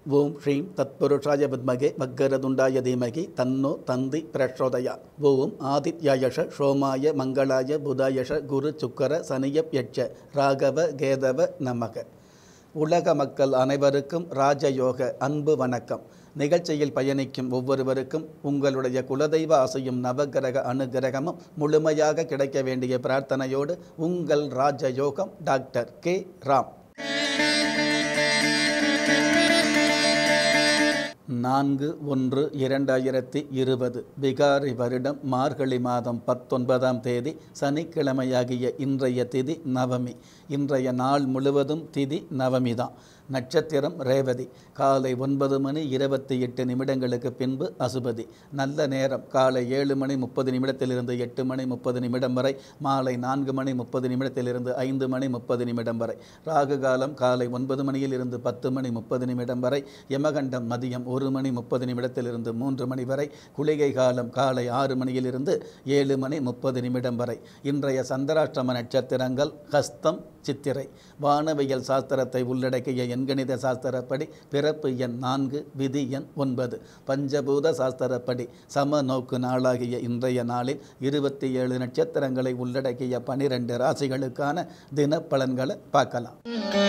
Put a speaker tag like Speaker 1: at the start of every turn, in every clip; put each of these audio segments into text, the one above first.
Speaker 1: ஓம் ஸ்ரீம் தத்புருஷாய வித்மகே வக்கரதுண்டாய தீமகி தன்னோ தந்தி பிரச்சோதயா ஓம் ஆதித்யாயஷ சோமாய மங்களாய புதாயஷ குரு சுக்கர சனியப் யட்ச ராகவ கேதவ நமக உலக மக்கள் அனைவருக்கும் ராஜயோக அன்பு வணக்கம் நிகழ்ச்சியில் பயணிக்கும் ஒவ்வொருவருக்கும் உங்களுடைய குலதெய்வ ஆசையும் நவகிரக அனுகிரகமும் முழுமையாக கிடைக்க வேண்டிய பிரார்த்தனையோடு உங்கள் ராஜயோகம் டாக்டர் கே ராம் நான்கு ஒன்று இரண்டாயிரத்தி இருபது பிகாரி வருடம் மார்கழி மாதம் பத்தொன்பதாம் தேதி சனிக்கிழமையாகிய இன்றைய திதி நவமி இன்றைய நாள் முழுவதும் திதி நவமி தான் நட்சத்திரம் ரேவதி காலை ஒன்பது மணி இருபத்தி எட்டு நிமிடங்களுக்கு பின்பு அசுபதி நல்ல நேரம் காலை ஏழு மணி முப்பது நிமிடத்திலிருந்து எட்டு மணி முப்பது நிமிடம் வரை மாலை நான்கு மணி முப்பது நிமிடத்திலிருந்து ஐந்து மணி முப்பது நிமிடம் வரை ராகு காலம் காலை ஒன்பது மணியில் இருந்து பத்து மணி முப்பது நிமிடம் வரை யமகண்டம் மதியம் ஒரு மணி முப்பது நிமிடத்திலிருந்து மூன்று மணி வரை குளிகை காலம் காலை ஆறு மணியிலிருந்து ஏழு மணி முப்பது நிமிடம் வரை இன்றைய சந்திராஷ்டம நட்சத்திரங்கள் ஹஸ்தம் சித்திரை வானவியல் சாஸ்திரத்தை உள்ளடக்கிய எண்கணித சாஸ்திரப்படி பிறப்பு எண் நான்கு விதி எண் ஒன்பது பஞ்சபூத சாஸ்திரப்படி சம நோக்கு நாளாகிய இன்றைய நாளில் இருபத்தி ஏழு நட்சத்திரங்களை உள்ளடக்கிய பனிரெண்டு ராசிகளுக்கான தினப்பலன்களை பார்க்கலாம்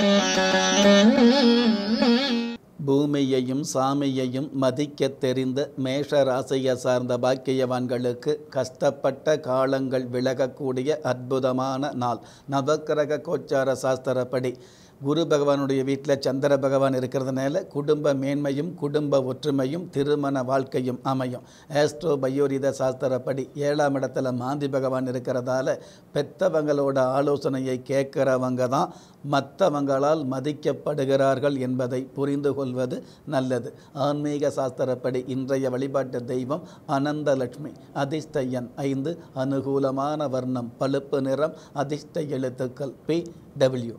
Speaker 1: பூமியையும் சாமியையும் மதிக்க தெரிந்த மேஷ ராசியை சார்ந்த பாக்கியவான்களுக்கு கஷ்டப்பட்ட காலங்கள் விலகக்கூடிய அற்புதமான நாள் நவக்கிரக கோச்சார சாஸ்திரப்படி குரு பகவானுடைய வீட்டில் சந்திர பகவான் இருக்கிறதுனால குடும்ப மேன்மையும் குடும்ப ஒற்றுமையும் திருமண வாழ்க்கையும் அமையும் ஆஸ்ட்ரோ பயோரித சாஸ்திரப்படி ஏழாம் இடத்துல மாந்தி பகவான் இருக்கிறதால பெத்தவங்களோட ஆலோசனையை கேட்குறவங்க தான் மற்றவங்களால் மதிக்கப்படுகிறார்கள் என்பதை புரிந்து கொள்வது நல்லது ஆன்மீக சாஸ்திரப்படி இன்றைய வழிபாட்டு தெய்வம் அனந்தலட்சுமி அதிர்ஷ்ட எண் ஐந்து அனுகூலமான வர்ணம் பழுப்பு நிறம் அதிர்ஷ்ட எழுத்துக்கள் பி டபிள்யூ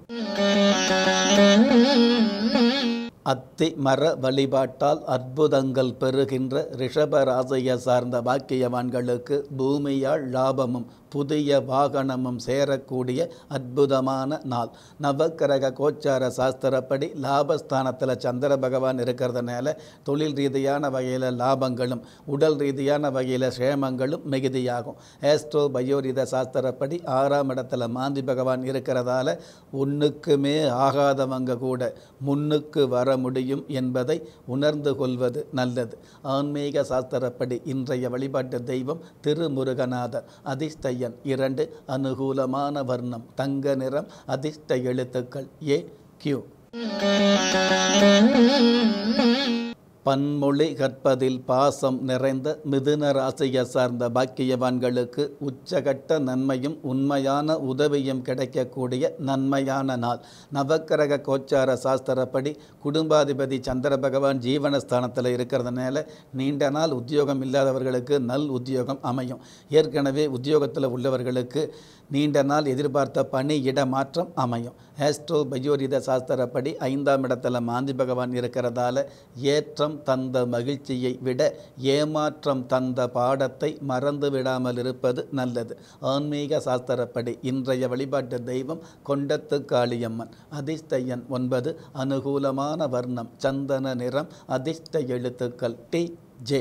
Speaker 1: அத்தி மர வழிபாட்டால் அற்புதங்கள் பெறுகின்ற ரிஷப ராசியை சார்ந்த பாக்கியவான்களுக்கு பூமியால் லாபமும் புதிய வாகனமும் சேரக்கூடிய அற்புதமான நாள் நவக்கிரக கோச்சார சாஸ்திரப்படி லாபஸ்தானத்தில் சந்திர பகவான் இருக்கிறதுனால தொழில் ரீதியான வகையில் லாபங்களும் உடல் ரீதியான வகையில் சேமங்களும் மிகுதியாகும் ஏஸ்ட்ரோ பயோரித சாஸ்திரப்படி ஆறாம் இடத்துல மாந்தி பகவான் இருக்கிறதால ஒன்றுக்குமே ஆகாதவங்க கூட முன்னுக்கு வர முடியும் என்பதை உணர்ந்து கொள்வது நல்லது ஆன்மீக சாஸ்திரப்படி இன்றைய வழிபாட்டு தெய்வம் திருமுருகநாதர் அதிர்ஷ்ட எண் இரண்டு அனுகூலமான வர்ணம் தங்க நிறம் அதிர்ஷ்ட எழுத்துக்கள் ஏ கியூ பன்மொழி கற்பதில் பாசம் நிறைந்த மிதுன ராசியை சார்ந்த பாக்கியவான்களுக்கு உச்சகட்ட நன்மையும் உண்மையான உதவியும் கிடைக்கக்கூடிய நன்மையான நாள் நவக்கிரக கோச்சார சாஸ்திரப்படி குடும்பாதிபதி சந்திர பகவான் ஜீவனஸ்தானத்தில் இருக்கிறதுனால நீண்ட நாள் உத்தியோகம் இல்லாதவர்களுக்கு நல் உத்தியோகம் அமையும் ஏற்கனவே உத்தியோகத்தில் உள்ளவர்களுக்கு நீண்ட நாள் எதிர்பார்த்த பணி இட மாற்றம் அமையும் ஆஸ்ட்ரோ பயோரித சாஸ்திரப்படி ஐந்தாம் இடத்துல மாந்தி பகவான் இருக்கிறதால ஏற்றம் தந்த மகிழ்ச்சியை விட ஏமாற்றம் தந்த பாடத்தை மறந்து விடாமல் இருப்பது நல்லது ஆன்மீக சாஸ்திரப்படி இன்றைய வழிபாட்டு தெய்வம் கொண்டத்து காளியம்மன் அதிர்ஷ்ட எண் ஒன்பது அனுகூலமான வர்ணம் சந்தன நிறம் அதிர்ஷ்ட எழுத்துக்கள் டி ஜே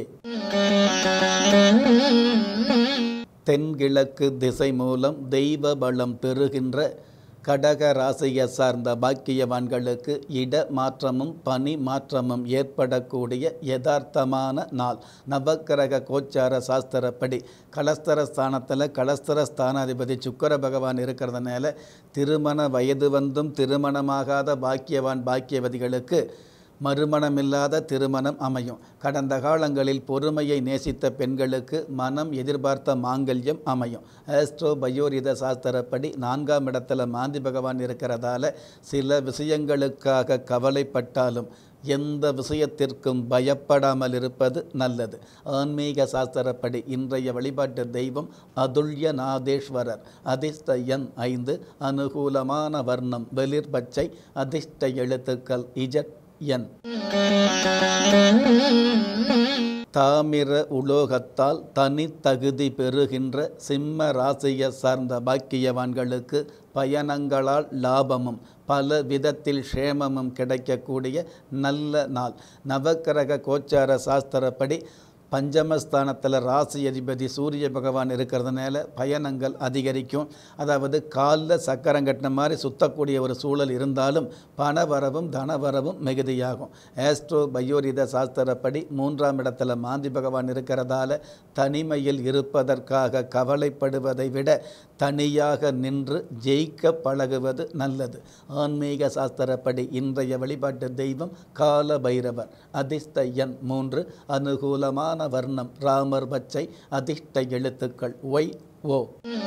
Speaker 1: தென்கிழக்கு திசை மூலம் தெய்வ பலம் பெறுகின்ற கடக ராசியை சார்ந்த பாக்கியவான்களுக்கு இட மாற்றமும் பணி மாற்றமும் ஏற்படக்கூடிய யதார்த்தமான நாள் நவக்கிரக கோச்சார சாஸ்திரப்படி கலஸ்தர ஸ்தானத்தில் கலஸ்தர ஸ்தானாதிபதி சுக்கர பகவான் இருக்கிறதுனால திருமண வயது வந்தும் திருமணமாகாத பாக்கியவான் பாக்கியவதிகளுக்கு மறுமணமில்லாத திருமணம் அமையும் கடந்த காலங்களில் பொறுமையை நேசித்த பெண்களுக்கு மனம் எதிர்பார்த்த மாங்கல்யம் அமையும் ஆஸ்ட்ரோ பயோரித சாஸ்திரப்படி நான்காம் இடத்துல மாந்தி பகவான் இருக்கிறதால சில விஷயங்களுக்காக கவலைப்பட்டாலும் எந்த விஷயத்திற்கும் பயப்படாமல் இருப்பது நல்லது ஆன்மீக சாஸ்திரப்படி இன்றைய வழிபாட்டு தெய்வம் அதுல்ய நாதேஸ்வரர் அதிர்ஷ்ட எண் ஐந்து அனுகூலமான வர்ணம் வெளிர் பச்சை அதிர்ஷ்ட எழுத்துக்கள் இஜட் என் தாமிர உலோகத்தால் தனித்தகுதி பெறுகின்ற சிம்ம ராசியை சார்ந்த பாக்கியவான்களுக்கு பயணங்களால் லாபமும் பல விதத்தில் க்ஷேமமும் கிடைக்கக்கூடிய நல்ல நாள் நவக்கிரக கோச்சார சாஸ்திரப்படி பஞ்சமஸ்தானத்தில் ராசி அதிபதி சூரிய பகவான் இருக்கிறதுனால பயணங்கள் அதிகரிக்கும் அதாவது காலில் சக்கரம் கட்டின மாதிரி சுத்தக்கூடிய ஒரு சூழல் இருந்தாலும் பணவரவும் தனவரவும் மிகுதியாகும் ஆஸ்ட்ரோ பயோரித சாஸ்திரப்படி மூன்றாம் இடத்துல மாந்தி பகவான் இருக்கிறதால தனிமையில் இருப்பதற்காக கவலைப்படுவதை விட தனியாக நின்று ஜெயிக்க பழகுவது நல்லது ஆன்மீக சாஸ்திரப்படி இன்றைய வழிபாட்டு தெய்வம் கால பைரவர் அதிர்ஷ்ட எண் மூன்று அனுகூலமான வர்ணம் ராமர் பச்சை அதிர்ஷ்ட எழுத்துக்கள் ஒய் ஓ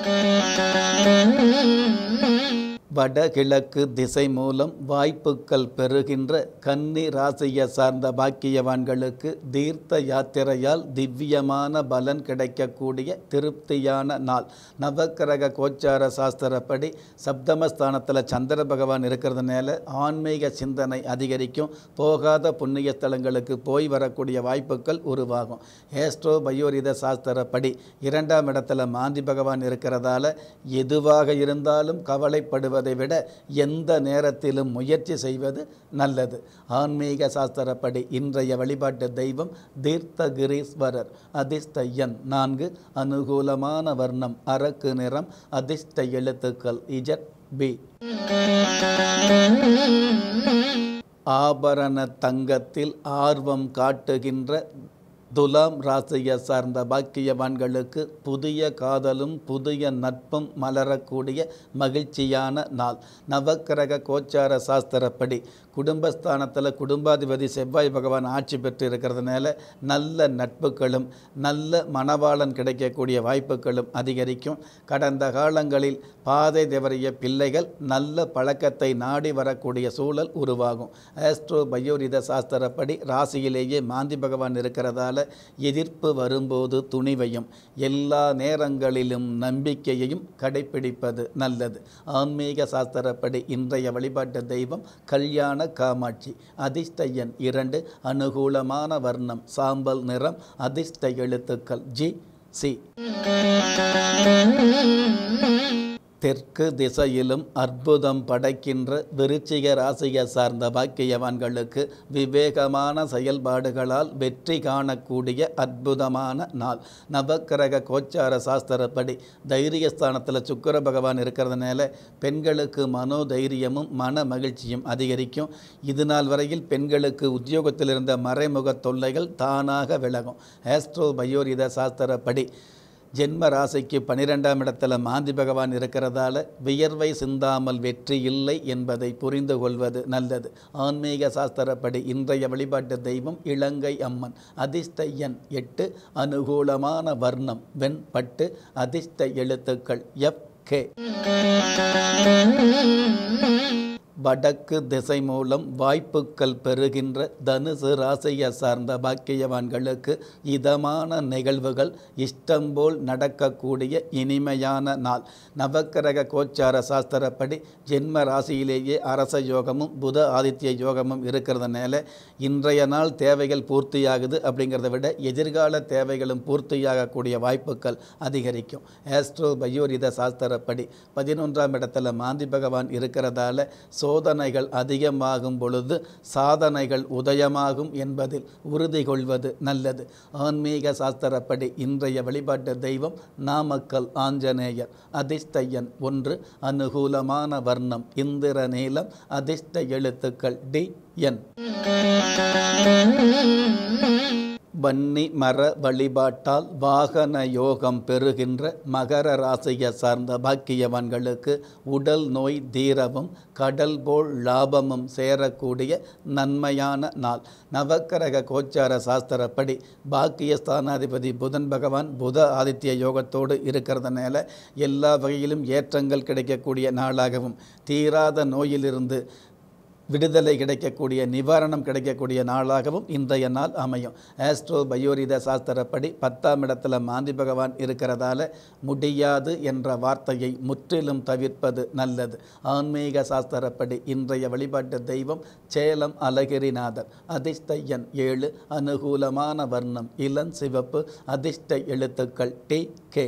Speaker 1: வடகிழக்கு திசை மூலம் வாய்ப்புகள் பெறுகின்ற கன்னி ராசியை சார்ந்த பாக்கியவான்களுக்கு தீர்த்த யாத்திரையால் திவ்யமான பலன் கிடைக்கக்கூடிய திருப்தியான நாள் நவக்கிரக கோச்சார சாஸ்திரப்படி சப்தமஸ்தானத்தில் சந்திர பகவான் இருக்கிறதுனால ஆன்மீக சிந்தனை அதிகரிக்கும் போகாத புண்ணிய ஸ்தலங்களுக்கு போய் வரக்கூடிய வாய்ப்புகள் உருவாகும் ஏஸ்ட்ரோ பயோரித சாஸ்திரப்படி இரண்டாம் இடத்துல மாந்தி பகவான் இருக்கிறதால எதுவாக இருந்தாலும் கவலைப்படுவது செய்வதை விட எந்த நேரத்திலும் முயற்சி செய்வது நல்லது ஆன்மீக சாஸ்திரப்படி இன்றைய வழிபாட்டு தெய்வம் தீர்த்தகிரீஸ்வரர் அதிர்ஷ்ட எண் நான்கு அனுகூலமான வர்ணம் அரக்கு நிறம் அதிர்ஷ்ட எழுத்துக்கள் இஜட் பி ஆபரண தங்கத்தில் ஆர்வம் காட்டுகின்ற துலாம் ராசியை சார்ந்த பாக்கியவான்களுக்கு புதிய காதலும் புதிய நட்பும் மலரக்கூடிய மகிழ்ச்சியான நாள் நவக்கிரக கோச்சார சாஸ்திரப்படி குடும்பஸ்தானத்தில் குடும்பாதிபதி செவ்வாய் பகவான் ஆட்சி பெற்று இருக்கிறதுனால நல்ல நட்புகளும் நல்ல மணவாளன் கிடைக்கக்கூடிய வாய்ப்புகளும் அதிகரிக்கும் கடந்த காலங்களில் பாதை தவறிய பிள்ளைகள் நல்ல பழக்கத்தை நாடி வரக்கூடிய சூழல் உருவாகும் ஆஸ்ட்ரோ பயோரித சாஸ்திரப்படி ராசியிலேயே மாந்தி பகவான் இருக்கிறதால எதிர்ப்பு வரும்போது துணிவையும் எல்லா நேரங்களிலும் நம்பிக்கையையும் கடைபிடிப்பது நல்லது ஆன்மீக சாஸ்திரப்படி இன்றைய வழிபாட்டு தெய்வம் கல்யாண காமாட்சி அதிர்ஷ்ட எண் இரண்டு அனுகூலமான வர்ணம் சாம்பல் நிறம் அதிர்ஷ்ட எழுத்துக்கள் ஜி சி தெற்கு திசையிலும் அற்புதம் படைக்கின்ற விருச்சிக ராசியை சார்ந்த பாக்கியவான்களுக்கு விவேகமான செயல்பாடுகளால் வெற்றி காணக்கூடிய அற்புதமான நாள் நவக்கிரக கோச்சார சாஸ்திரப்படி தைரியஸ்தானத்தில் சுக்கர பகவான் இருக்கிறதுனால பெண்களுக்கு மனோதைரியமும் மன மகிழ்ச்சியும் அதிகரிக்கும் இது நாள் வரையில் பெண்களுக்கு உத்தியோகத்தில் இருந்த மறைமுக தொல்லைகள் தானாக விலகும் ஆஸ்ட்ரோ பயோரித சாஸ்திரப்படி ஜென்ம ராசிக்கு பனிரெண்டாம் இடத்துல மாந்தி பகவான் இருக்கிறதால வியர்வை சிந்தாமல் வெற்றி இல்லை என்பதை புரிந்து கொள்வது நல்லது ஆன்மீக சாஸ்திரப்படி இன்றைய வழிபாட்டு தெய்வம் இலங்கை அம்மன் அதிர்ஷ்ட எண் எட்டு அனுகூலமான வர்ணம் வெண்பட்டு அதிர்ஷ்ட எழுத்துக்கள் எஃப் கே வடக்கு திசை மூலம் வாய்ப்புகள் பெறுகின்ற தனுசு ராசியை சார்ந்த பாக்கியவான்களுக்கு இதமான நிகழ்வுகள் இஷ்டம் போல் நடக்கக்கூடிய இனிமையான நாள் நவக்கிரக கோச்சார சாஸ்திரப்படி ஜென்ம ராசியிலேயே அரச யோகமும் புத ஆதித்ய யோகமும் இருக்கிறதுனால இன்றைய நாள் தேவைகள் பூர்த்தியாகுது அப்படிங்கிறத விட எதிர்கால தேவைகளும் பூர்த்தியாகக்கூடிய வாய்ப்புகள் அதிகரிக்கும் ஆஸ்ட்ரோ பயோரித சாஸ்திரப்படி பதினொன்றாம் இடத்துல மாந்தி பகவான் இருக்கிறதால சோதனைகள் அதிகமாகும் பொழுது சாதனைகள் உதயமாகும் என்பதில் உறுதி கொள்வது நல்லது ஆன்மீக சாஸ்திரப்படி இன்றைய வழிபாட்டு தெய்வம் நாமக்கல் ஆஞ்சநேயர் அதிர்ஷ்டயன் ஒன்று அனுகூலமான வர்ணம் இந்திர நீலம் அதிர்ஷ்ட எழுத்துக்கள் டி என் வன்னி மர வழிபாட்டால் வாகன யோகம் பெறுகின்ற மகர ராசியை சார்ந்த பாக்கியவான்களுக்கு உடல் நோய் தீரவும் கடல் போல் லாபமும் சேரக்கூடிய நன்மையான நாள் நவக்கிரக கோச்சார சாஸ்திரப்படி பாக்கியஸ்தானாதிபதி புதன் பகவான் புத ஆதித்ய யோகத்தோடு இருக்கிறதுனால எல்லா வகையிலும் ஏற்றங்கள் கிடைக்கக்கூடிய நாளாகவும் தீராத நோயிலிருந்து விடுதலை கிடைக்கக்கூடிய நிவாரணம் கிடைக்கக்கூடிய நாளாகவும் இன்றைய நாள் அமையும் ஆஸ்ட்ரோ பயோரித சாஸ்திரப்படி பத்தாம் இடத்துல மாந்தி பகவான் இருக்கிறதால முடியாது என்ற வார்த்தையை முற்றிலும் தவிர்ப்பது நல்லது ஆன்மீக சாஸ்திரப்படி இன்றைய வழிபாட்டு தெய்வம் சேலம் அழகிரிநாதர் அதிர்ஷ்ட எண் ஏழு அனுகூலமான வர்ணம் இளம் சிவப்பு அதிர்ஷ்ட எழுத்துக்கள் டி கே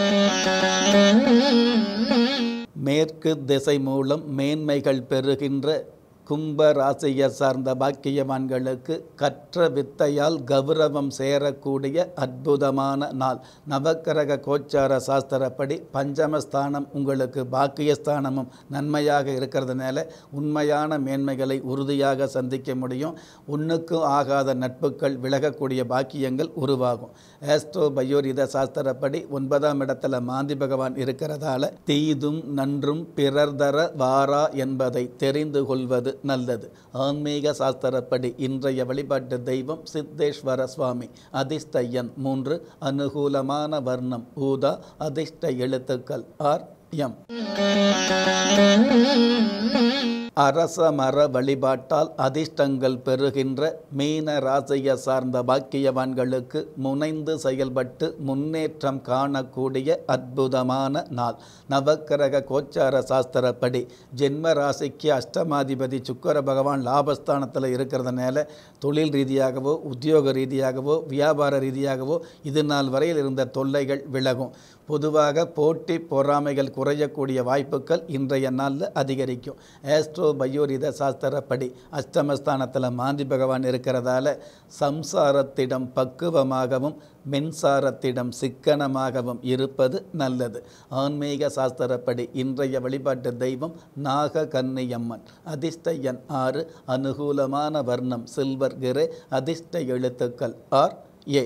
Speaker 1: மேற்கு திசை மூலம் மேன்மைகள் பெறுகின்ற கும்ப ராசியை சார்ந்த பாக்கியவான்களுக்கு கற்ற வித்தையால் கௌரவம் சேரக்கூடிய அற்புதமான நாள் நவக்கிரக கோச்சார சாஸ்திரப்படி பஞ்சமஸ்தானம் உங்களுக்கு பாக்கியஸ்தானமும் நன்மையாக இருக்கிறதுனால உண்மையான மேன்மைகளை உறுதியாக சந்திக்க முடியும் ஒன்றுக்கும் ஆகாத நட்புகள் விலகக்கூடிய பாக்கியங்கள் உருவாகும் ஆஸ்ட்ரோ பயோரித சாஸ்திரப்படி ஒன்பதாம் இடத்துல மாந்தி பகவான் இருக்கிறதால தீதும் நன்றும் பிறர் தர வாரா என்பதை தெரிந்து கொள்வது நல்லது ஆன்மீக சாஸ்திரப்படி இன்றைய வழிபாட்டு தெய்வம் சித்தேஸ்வர சுவாமி அதிர்ஷ்ட எண் மூன்று அனுகூலமான வர்ணம் ஊதா அதிர்ஷ்ட எழுத்துக்கள் ஆர் எம் அரச மர வழிபாட்டால் அதிர்ஷ்டங்கள் பெறுகின்ற மீன ராசியை சார்ந்த பாக்கியவான்களுக்கு முனைந்து செயல்பட்டு முன்னேற்றம் காணக்கூடிய அற்புதமான நாள் நவக்கிரக கோச்சார சாஸ்திரப்படி ஜென்ம ராசிக்கு அஷ்டமாதிபதி சுக்கர பகவான் லாபஸ்தானத்தில் இருக்கிறதுனால தொழில் ரீதியாகவோ உத்தியோக ரீதியாகவோ வியாபார ரீதியாகவோ இது நாள் வரையில் இருந்த தொல்லைகள் விலகும் பொதுவாக போட்டி பொறாமைகள் குறையக்கூடிய வாய்ப்புகள் இன்றைய நாளில் அதிகரிக்கும் ஆஸ்ட்ரோ பயோரித சாஸ்திரப்படி அஷ்டமஸ்தானத்தில் மாந்தி பகவான் இருக்கிறதால சம்சாரத்திடம் பக்குவமாகவும் மின்சாரத்திடம் சிக்கனமாகவும் இருப்பது நல்லது ஆன்மீக சாஸ்திரப்படி இன்றைய வழிபாட்டு தெய்வம் நாக கன்னியம்மன் அதிர்ஷ்ட எண் ஆறு அனுகூலமான வர்ணம் சில்வர் கிரே அதிர்ஷ்ட எழுத்துக்கள் ஆர் ஏ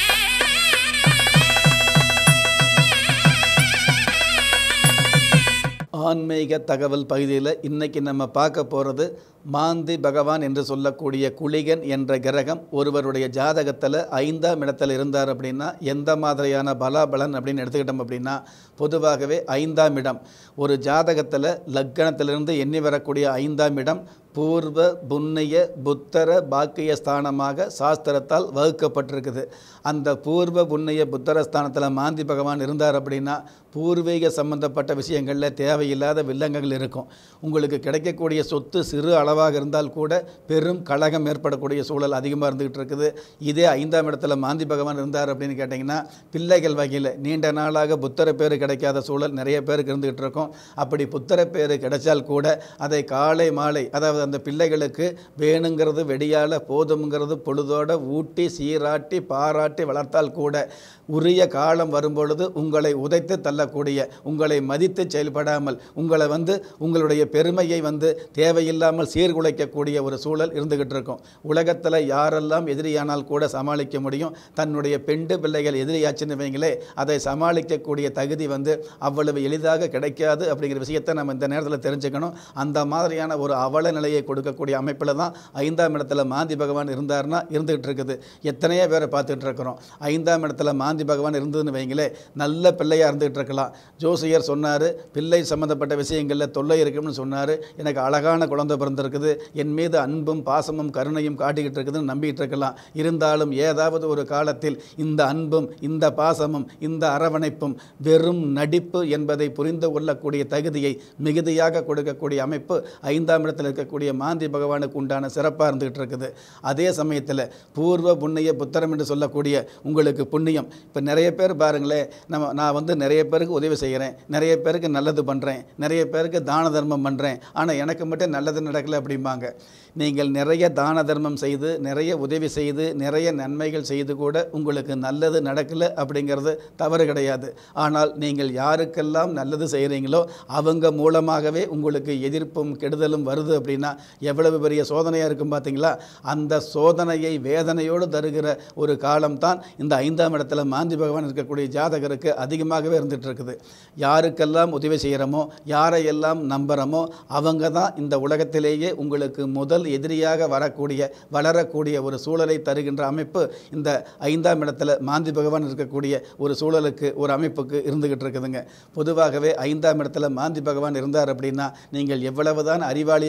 Speaker 1: ஆன்மீக தகவல் பகுதியில் இன்னைக்கு நம்ம பார்க்க போகிறது மாந்தி பகவான் என்று சொல்லக்கூடிய குளிகன் என்ற கிரகம் ஒருவருடைய ஜாதகத்தில் ஐந்தாம் இடத்துல இருந்தார் அப்படின்னா எந்த மாதிரியான பலாபலன் அப்படின்னு எடுத்துக்கிட்டோம் அப்படின்னா பொதுவாகவே ஐந்தாம் இடம் ஒரு ஜாதகத்தில் லக்கணத்திலிருந்து எண்ணி வரக்கூடிய ஐந்தாம் இடம் பூர்வ புண்ணிய புத்தர பாக்கிய ஸ்தானமாக சாஸ்திரத்தால் வகுக்கப்பட்டிருக்குது அந்த பூர்வ புண்ணிய புத்தர ஸ்தானத்தில் மாந்தி பகவான் இருந்தார் அப்படின்னா பூர்வீக சம்பந்தப்பட்ட விஷயங்களில் தேவையில்லாத வில்லங்கங்கள் இருக்கும் உங்களுக்கு கிடைக்கக்கூடிய சொத்து சிறு அளவாக இருந்தால் கூட பெரும் கழகம் ஏற்படக்கூடிய சூழல் அதிகமாக இருந்துகிட்டு இருக்குது இதே ஐந்தாம் இடத்துல மாந்தி பகவான் இருந்தார் அப்படின்னு கேட்டிங்கன்னா பிள்ளைகள் வகையில் நீண்ட நாளாக புத்தர பேர் கிடைக்காத சூழல் நிறைய பேருக்கு இருந்துகிட்டு இருக்கும் அப்படி புத்தர பேர் கிடைச்சால் கூட அதை காலை மாலை அதாவது அந்த பிள்ளைகளுக்கு வேணுங்கிறது வெடியால் போதுங்கிறது பொழுதோட ஊட்டி சீராட்டி பாராட்டி வளர்த்தால் கூட உரிய காலம் வரும்பொழுது உங்களை உதைத்து தள்ளக்கூடிய உங்களை மதித்து செயல்படாமல் உங்களை வந்து உங்களுடைய பெருமையை வந்து தேவையில்லாமல் சீர்குலைக்கக்கூடிய ஒரு சூழல் இருந்துகிட்டு இருக்கும் உலகத்தில் யாரெல்லாம் எதிரியானால் கூட சமாளிக்க முடியும் தன்னுடைய பெண்டு பிள்ளைகள் எதிரியாச்சுன்னு வைங்களே அதை சமாளிக்கக்கூடிய தகுதி வந்து அவ்வளவு எளிதாக கிடைக்காது அப்படிங்கிற விஷயத்தை நம்ம இந்த நேரத்தில் தெரிஞ்சுக்கணும் அந்த மாதிரியான ஒரு அவல நிலையை கொடுக்கக்கூடிய அமைப்பில் தான் ஐந்தாம் இடத்துல மாந்தி பகவான் இருந்தார்னா இருந்துகிட்டு இருக்குது எத்தனையோ பேரை பார்த்துட்டு இருக்கிறோம் ஐந்தாம் இடத்துல மாந்தி பகவான் இருந்ததுன்னு வைங்களே நல்ல பிள்ளையாக இருந்துகிட்டு இருக்கலாம் ஜோசியர் சொன்னார் பிள்ளை சம்மந்தப்பட்ட விஷயங்களில் தொல்லை இருக்குன்னு சொன்னார் எனக்கு அழகான குழந்தை பிறந்திருக்குது என் மீது அன்பும் பாசமும் கருணையும் காட்டிக்கிட்டு இருக்குதுன்னு நம்பிக்கிட்டு இருக்கலாம் இருந்தாலும் ஏதாவது ஒரு காலத்தில் இந்த அன்பும் இந்த பாசமும் இந்த அரவணைப்பும் வெறும் நடிப்பு என்பதை புரிந்து கொள்ளக்கூடிய தகுதியை மிகுதியாக கொடுக்கக்கூடிய அமைப்பு ஐந்தாம் இடத்தில் இருக்கக்கூடிய மாந்தி பகவானுக்கு உண்டான சிறப்பாக இருந்துகிட்டு இருக்குது அதே சமயத்தில் பூர்வ புண்ணிய புத்திரம் என்று சொல்லக்கூடிய உங்களுக்கு புண்ணியம் இப்போ நிறைய பேர் பாருங்களேன் நம்ம நான் வந்து நிறைய பேருக்கு உதவி செய்கிறேன் நிறைய பேருக்கு நல்லது பண்ணுறேன் நிறைய பேருக்கு தான தர்மம் பண்ணுறேன் ஆனால் எனக்கு மட்டும் நல்லது நடக்கலை அப்படிம்பாங்க நீங்கள் நிறைய தான தர்மம் செய்து நிறைய உதவி செய்து நிறைய நன்மைகள் செய்து கூட உங்களுக்கு நல்லது நடக்கலை அப்படிங்கிறது தவறு கிடையாது ஆனால் நீங்கள் யாருக்கெல்லாம் நல்லது செய்கிறீங்களோ அவங்க மூலமாகவே உங்களுக்கு எதிர்ப்பும் கெடுதலும் வருது அப்படின்னா எவ்வளவு பெரிய சோதனையாக இருக்கும் பார்த்தீங்களா அந்த சோதனையை வேதனையோடு தருகிற ஒரு காலம்தான் இந்த ஐந்தாம் இடத்துல மாந்தி பகவான் இருக்கக்கூடிய ஜாதகருக்கு அதிகமாகவே இருந்துகிட்டு இருக்குது யாருக்கெல்லாம் உதவி செய்கிறோமோ யாரையெல்லாம் நம்புகிறோமோ அவங்க தான் இந்த உலகத்திலேயே உங்களுக்கு முதல் எதிரியாக வரக்கூடிய வளரக்கூடிய ஒரு சூழலை தருகின்ற அமைப்பு இந்த ஐந்தாம் இடத்துல மாந்தி பகவான் இருக்கக்கூடிய ஒரு சூழலுக்கு ஒரு அமைப்புக்கு இருந்துகிட்டு இருக்குதுங்க பொதுவாகவே ஐந்தாம் இடத்துல மாந்தி பகவான் இருந்தார் அப்படின்னா நீங்கள் எவ்வளவுதான் அறிவாளியாக இருந்தாலும்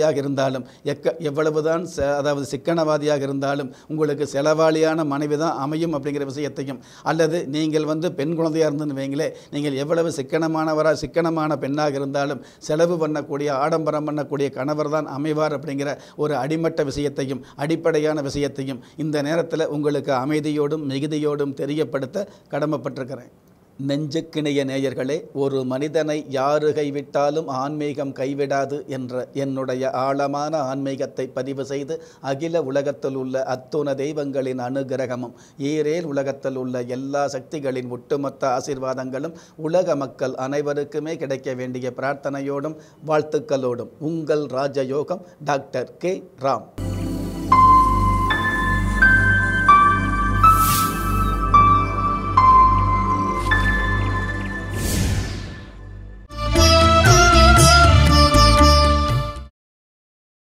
Speaker 1: இருந்தாலும் எக்க எவ்வளவுதான் ச அதாவது சிக்கனவாதியாக இருந்தாலும் உங்களுக்கு செலவாளியான மனைவி தான் அமையும் அப்படிங்கிற விஷயத்தையும் அல்லது நீங்கள் வந்து பெண் குழந்தையாக இருந்துன்னு வைங்களே நீங்கள் எவ்வளவு சிக்கனமானவராக சிக்கனமான பெண்ணாக இருந்தாலும் செலவு பண்ணக்கூடிய ஆடம்பரம் பண்ணக்கூடிய கணவர் தான் அமைவார் அப்படிங்கிற ஒரு அடிமட்ட விஷயத்தையும் அடிப்படையான விஷயத்தையும் இந்த நேரத்தில் உங்களுக்கு அமைதியோடும் மிகுதியோடும் தெரியப்படுத்த கடமைப்பட்டிருக்கிறேன் நெஞ்சுக்கிணைய நேயர்களே ஒரு மனிதனை யாரு கைவிட்டாலும் ஆன்மீகம் கைவிடாது என்ற என்னுடைய ஆழமான ஆன்மீகத்தை பதிவு செய்து அகில உலகத்தில் உள்ள அத்துண தெய்வங்களின் அனுகிரகமும் ஈரேல் உலகத்தில் உள்ள எல்லா சக்திகளின் ஒட்டுமொத்த ஆசீர்வாதங்களும் உலக மக்கள் அனைவருக்குமே கிடைக்க வேண்டிய பிரார்த்தனையோடும் வாழ்த்துக்களோடும் உங்கள் ராஜயோகம் டாக்டர் கே ராம்